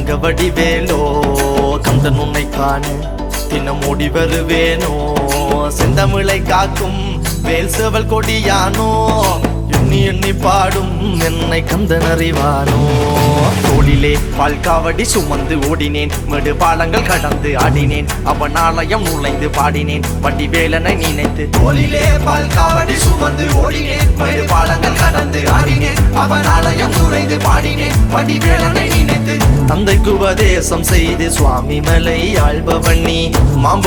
தங்க வடிவேலோ கந்தன் உன்னை காண தினம் ஓடி வருவேனோ செந்தமிழை காக்கும் வேல் சேவல் கொடியானோ எண்ணி எண்ணி பாடும் என்னை கந்தன் அறிவானோ தோளிலே பால்காவடி சுமந்து ஓடினேன் மேடு பாலங்கள் கடந்து ஆடினேன் அவன் ஆலயம் நுழைந்து பாடினேன் வண்டி வேலனை நினைத்து தோளிலே பால்காவடி சுமந்து ஓடினேன் மேடு பாலங்கள் கடந்து ஆடினேன் அவன் ஆலயம் நுழைந்து பாடினேன் வண்டி வேலனை நினைத்து தந்தைக்கு உபதேசம் செய்து சுவாமி மலை ஆள்பவன் நீ மாம்ப